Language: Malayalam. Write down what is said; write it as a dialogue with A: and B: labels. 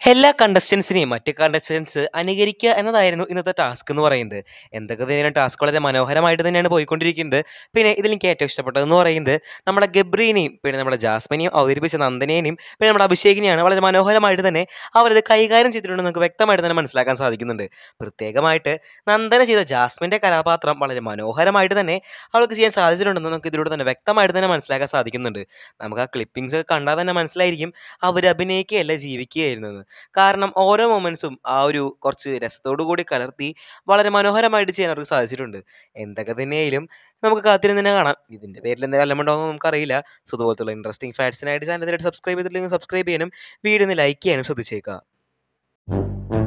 A: എല്ലാ കണ്ടസ്റ്റൻസിനെയും മറ്റ് കണ്ടസ്റ്റൻസ് അനുകരിക്കുക എന്നതായിരുന്നു ഇന്നത്തെ ടാസ്ക് എന്ന് പറയുന്നത് എന്തൊക്കെ തന്നെയാണ് ടാസ്ക് വളരെ മനോഹരമായിട്ട് തന്നെയാണ് പോയിക്കൊണ്ടിരിക്കുന്നത് പിന്നെ ഇതിൽ എനിക്ക് ഏറ്റവും ഇഷ്ടപ്പെട്ടതെന്ന് പറയുന്നത് നമ്മുടെ ഗബ്രീനെയും പിന്നെ നമ്മുടെ ജാസ്മിനെയും അവതരിപ്പിച്ച നന്ദനേനെയും പിന്നെ നമ്മുടെ അഭിഷേകിനെയാണ് വളരെ മനോഹരമായിട്ട് തന്നെ അവരത് കൈകാര്യം ചെയ്തിട്ടുണ്ടെന്ന് നമുക്ക് വ്യക്തമായിട്ട് തന്നെ മനസ്സിലാക്കാൻ സാധിക്കുന്നുണ്ട് പ്രത്യേകമായിട്ട് നന്ദന ചെയ്ത ജാസ്മിൻ്റെ കഥാപാത്രം വളരെ മനോഹരമായിട്ട് തന്നെ അവൾക്ക് ചെയ്യാൻ സാധിച്ചിട്ടുണ്ടെന്ന് നമുക്ക് ഇതിലൂടെ തന്നെ വ്യക്തമായിട്ട് തന്നെ മനസ്സിലാക്കാൻ സാധിക്കുന്നുണ്ട് നമുക്ക് ആ ക്ലിപ്പിംഗ്സ് ഒക്കെ കണ്ടാൽ തന്നെ മനസ്സിലായിരിക്കും അവർ അഭിനയിക്കുകയല്ല ജീവിക്കുകയായിരുന്നത് കാരണം ഓരോ മൊമെൻറ്റ്സും ആ ഒരു കുറച്ച് രസത്തോടു കൂടി കലർത്തി വളരെ മനോഹരമായിട്ട് ചെയ്യാൻ അവർക്ക് സാധിച്ചിട്ടുണ്ട് എന്തൊക്കെ തന്നെയായാലും നമുക്ക് കാത്തിരുന്ന് തന്നെ കാണാം ഇതിൻ്റെ പേരിൽ എന്തെങ്കിലും അല്ലമുണ്ടോ എന്ന് നമുക്കറിയില്ല സോ ഇതുപോലത്തുള്ള ഇൻട്രസ്റ്റിംഗ് ഫാക്ട്സിനായിട്ട് ചാനൽ സബ്സ്ക്രൈബ് ചെയ്തില്ലെങ്കിൽ സബ്സ്ക്രൈബ് ചെയ്യാനും വീഡിയോ ഒന്ന് ലൈക്ക് ചെയ്യാനും ശ്രദ്ധിച്ചേക്കുക